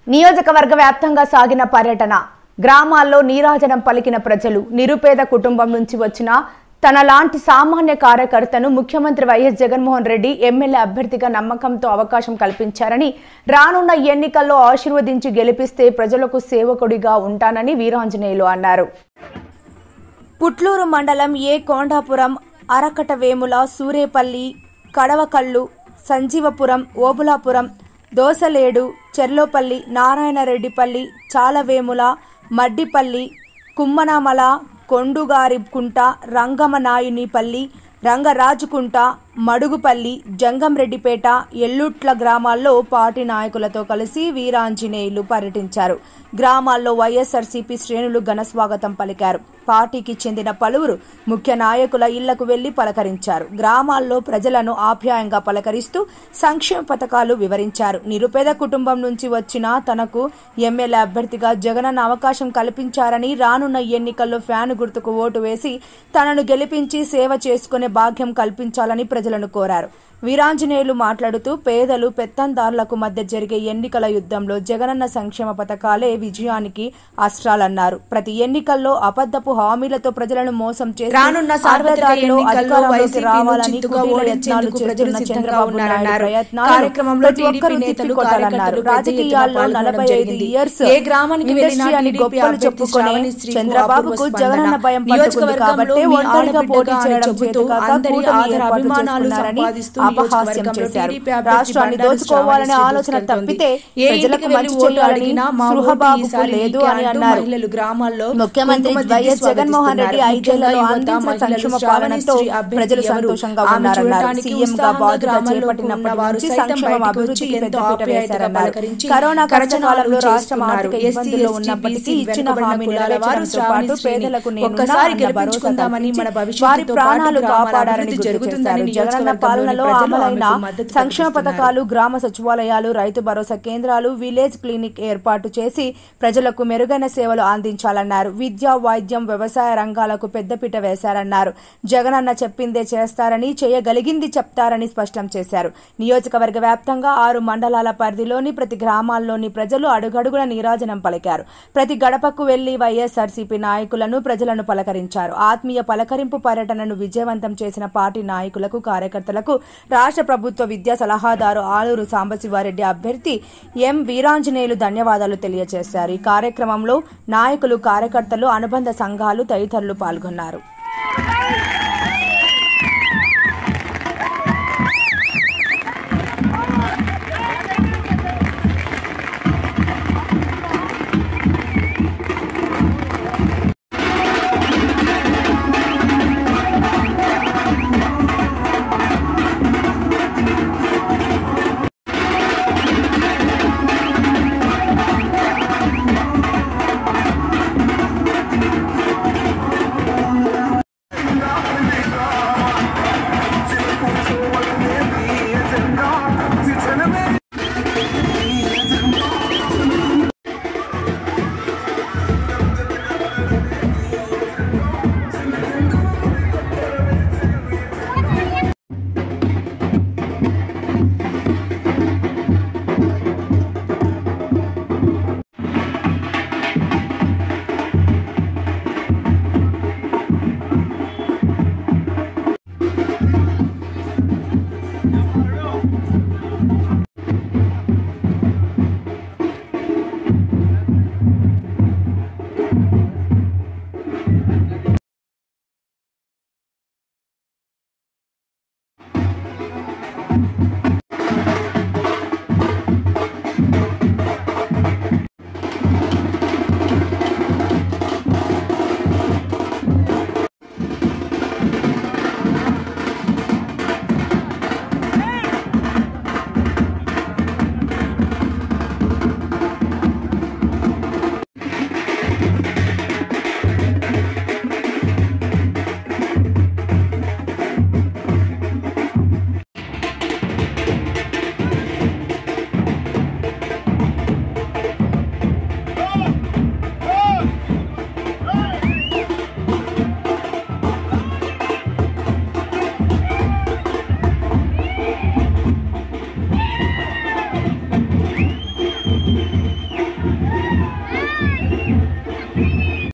నియోజకవర్గ వ్యాప్తంగా సాగిన పర్యటన గ్రామాల్లో నీరాజనం పలికిన ప్రజలు నిరుపేద కుటుంబం నుంచి వచ్చిన తన లాంటి సామాన్య కార్యకర్తను ముఖ్యమంత్రి వైఎస్ జగన్మోహన్ రెడ్డి ఎమ్మెల్యే అభ్యర్థిగా నమ్మకంతో అవకాశం కల్పించారని రానున్న ఎన్నికల్లో ఆశీర్వదించి గెలిపిస్తే ప్రజలకు సేవకుడిగా ఉంటానని వీరాంజనేయులు అన్నారు పుట్లూరు మండలం ఏ కొండాపురం అరకటవేముల సూరేపల్లి కడవకల్లు సంజీవపురం ఓబులాపురం దోసలేడు చెర్లోపల్లి నారాయణరెడ్డిపల్లి చాలవేముల మడ్డిపల్లి కుమ్మనామల కొండుగారికుంట రంగమనాయునిపల్లి రంగరాజుకుంట మడుగుపల్లి జంగంరెడ్డిపేట ఎల్లుట్ల గ్రామాల్లో పార్టీ నాయకులతో కలిసి వీరాంజనేయులు పర్యటించారు గ్రామాల్లో వైఎస్ఆర్సీపీ శ్రేణులు ఘనస్వాగతం పలికారు పార్టీకి చెందిన పలువురు ముఖ్య నాయకుల ఇళ్లకు వెళ్లి పలకరించారు గ్రామాల్లో ప్రజలను ఆప్యాయంగా పలకరిస్తూ సంక్షేమ పథకాలు వివరించారు నిరుపేద కుటుంబం నుంచి వచ్చిన తనకు ఎమ్మెల్యే అభ్యర్థిగా జగనన్న అవకాశం కల్పించారని రానున్న ఎన్నికల్లో ఫ్యాన్ గుర్తుకు ఓటు వేసి తనను గెలిపించి సేవ చేసుకునే భాగ్యం కల్పించాలని ప్రజలను కోరారు వీరాంజనేయులు మాట్లాడుతూ పేదలు పెత్తందారులకు మధ్య జరిగే ఎన్నికల యుద్ధంలో జగనన్న సంక్షేమ పథకాలే విజయానికి అస్త్రాలన్నారు ప్రతి ఎన్నికల్లో అబద్ధపు హామీలతో ప్రజలను మోసం చేసి రానున్న సార్వత్రిక అడ్డదారిలో ఎన్నికల్లో అధికారంలోకి వైసీపీను రావాలని చిత్తుగా కుటీల ఓడించేందుకు యత్నాలు ప్రజలు చేస్తున్న సిద్ధంగా చంద్రబాబు ఉన్నారన్నారు. నాయుడు ప్రయత్నాలను కార్యక్రమంలో ప్రతి ఒక్కరూ టీడీపీ నేతలు, తిప్పికొట్టాలన్నారు. కార్యకర్తలు పెద్ద రాజకీయాల్లో ఎత్తున నలభై ఐదు పాల్గొనడం ఇయర్స్ జరిగింది. ఏ గ్రామానికి వెళ్ళినా ఇండస్ట్రీ అని టీడీపీ గొప్పలు అభ్యర్థి చెప్పుకునే శ్రావణి శ్రీకు చంద్రబాబుకు అపూర్వ జగనన్న స్పందన. భయం పట్టుకుంది కాబట్టి నియోజకవర్గంలో మీ ఒంటరిగా పోటీ ఆడబిడ్డగా చేయడం అని చెబుతూ చేతకాక అందరి కూటమి ఆదర ఏర్పాటు అభిమానాలు చేసుకున్నారని సంపాదిస్తూ అపహాస్యం నియోజకవర్గంలో చేశారు టీడీపీ అభ్యర్థి రాష్ట్రాన్ని బండారు దోచుకోవాలనే శ్రావణి ఆలోచన తీసుకెళ్తోంది. తప్పితే ఏ ప్రజలకు ఇంటికి మంచి వెళ్ళి ఓటు చేయాలని అడిగినా మా ఓటు సుహబాబుకు ఈసారి లేదు నీకే అని అంటూ అన్నారు మహిళలు గ్రామాల్లో ముఖ్యమంత్రి కుంకుమ దిద్ది వైఎస్ జగన్మోహన్ రెడ్డి స్వాగతిస్తున్నారు. ఐదేళ్లలో ముఖ్యంగా అందించిన యువత, సంక్షేమ మహిళలు పాలనతో శ్రావణి శ్రీ ప్రజలు అభ్యర్థి ఎవరు? సంతోషంగా ఆమె ఉన్నారన్నారు చూడటానికి సీఎం గా ఉత్సాహంగా బాధ్యత గ్రామాల్లో చేపట్టినప్పటి ఉన్నవారు నుంచి సైతం సంక్షేమ బయటకు అభివృద్ధికి వచ్చి ఎంతో పెద్దపీట ఆప్యాయతగా వేశారన్నారు పలకరించి కరోనా కష్టకాలంలో కరచనాలు రాష్ట్రం ఆర్థిక చేస్తున్నారు. ఇబ్బందుల్లో ఎస్సీ, ఉన్నప్పటికీ ఎస్టీ, ఇచ్చిన వెనుకబడిన హామీ కులాల వారు నెరవేర్చడంతో శ్రావణి పాటు శ్రీని పేదలకు నేనున్నా ఒక్కసారి అన్న భరోసా గెలిపించుకుందామని మన కల్పించి భవిష్యత్తుతో వారి పాటు ప్రాణాలు గ్రామాల కాపాడాలని అభివృద్ధి గుర్తు జరుగుతుందని చేశారు జగనన్న నియోజకవర్గంలోని పాలనలో ప్రజలు అమలైన ఆమెకు మద్దతు సంక్షేమ ప్రకటిస్తున్నారు. పథకాలు గ్రామ సచివాలయాలు రైతు భరోసా కేంద్రాలు విలేజ్ క్లినిక్ ఏర్పాటు చేసి ప్రజలకు మెరుగైన సేవలు అందించాలన్నారు విద్య వైద్యం వ్యవసాయ రంగాలకు పెద్దపీట వేశారన్నారు జగనన్న చెప్పిందే చేస్తారని చేయగలిగింది చెప్తారని స్పష్టం చేశారు నియోజకవర్గ వ్యాప్తంగా ఆరు మండలాల పరిధిలోని ప్రతి గ్రామాల్లోని ప్రజలు అడుగడుగున నీరాజనం పలికారు ప్రతి గడపకు వెళ్లి వైఎస్ఆర్సీపీ నాయకులను ప్రజలను పలకరించారు ఆత్మీయ పలకరింపు పర్యటనను విజయవంతం చేసిన పార్టీ నాయకులకు కార్యకర్తలకు రాష్ట్ర ప్రభుత్వ విద్యా సలహాదారు ఆలూరు సాంబశివారెడ్డి అభ్యర్థి ఎం వీరాంజనేయులు ధన్యవాదాలు తెలియజేశారు ఈ కార్యక్రమంలో నాయకులు కార్యకర్తలు అనుబంధ సంఘాలు తదితరులు పాల్గొన్నారు ఆ